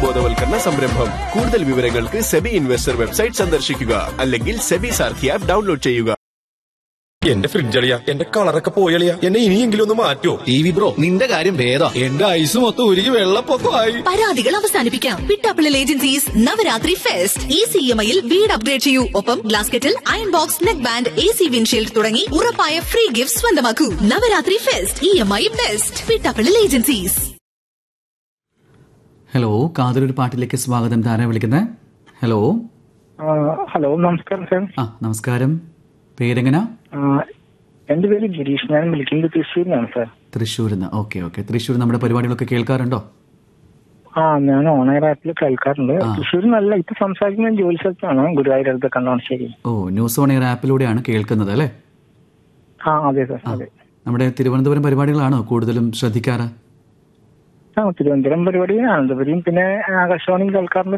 ബോധവൽക്കരണ സംരംഭം കൂടുതൽ വിവരങ്ങൾക്ക് സെബി ഇൻവെസ്റ്റർ വെബ്സൈറ്റ് സന്ദർശിക്കുക അല്ലെങ്കിൽ സെബി സാർഥി ആപ്പ് ഡൗൺലോഡ് ചെയ്യുക എന്റെ ഫ്രിഡ്ജ് അളിയ എന്റെ കളറൊക്കെ പോയളിയ എന്നെ ഇനിയെങ്കിലും ഒന്ന് മാറ്റോ ടി വി ബ്രോ നിന്റെ കാര്യം ഭേദം എന്റെ ഐസ് മൊത്തം ഉരുകി വെള്ളപ്പൊക്കമായി പരാതികൾ അവസാനിപ്പിക്കാം Pittappillil agencies Navaratri fest easy എം ഐയിൽ വീട് അപ്ഗ്രേഡ് ചെയ്യൂ ഒപ്പം glass kettle iron box neck band A C windshield തുടങ്ങി ഉറപ്പായ ഫ്രീ ഗിഫ്റ്റ് സ്വന്തമാക്കൂ Navaratri fest E M I best Pittappillil agencies hello കാതലൊരു പാട്ടിലേക്ക് സ്വാഗതം താരാ വിളിക്കുന്നത് ഹലോ ആ, ഹലോ നമസ്കാരം സാർ ആ നമസ്കാരം പേരെങ്ങനാ ആ, എന്റെ പേര് ഗിരീഷ് ഞാൻ വിളിക്കുന്നത് തൃശ്ശൂരിൽ നിന്നാണ് സാർ തൃശ്ശൂരിൽ നിന്ന് ഓക്കെ ഓക്കെ തൃശ്ശൂർ നമ്മുടെ പരിപാടികളൊക്കെ കേൾക്കാറുണ്ടോ ആ ഞാൻ ഓണയർ ആപ്പിൽ കേൾക്കാറുണ്ട് ആ. തൃശ്ശൂർ നല്ല ഇപ്പൊ സംസാരിക്കുന്നത് ജോലി സ്ഥലത്താണ് ഗുരുവായൂർ അടുത്ത് കണ്ണാണശ്ശേരി ഓ ന്യൂസ് ഓൺ എയർ ആപ്പിലൂടെയാണ് കേൾക്കുന്നത് അല്ലേ ആ അതെ സാർ ആ അതെ നമ്മുടെ തിരുവനന്തപുരം പരിപാടികളാണോ കൂടുതലും ശ്രദ്ധിക്കാറ് ആ തിരുവനന്തപുരം പരിപാടി അനന്തപുരിയും പിന്നെ ആകാശവാണിയും കേൾക്കാറുണ്ട്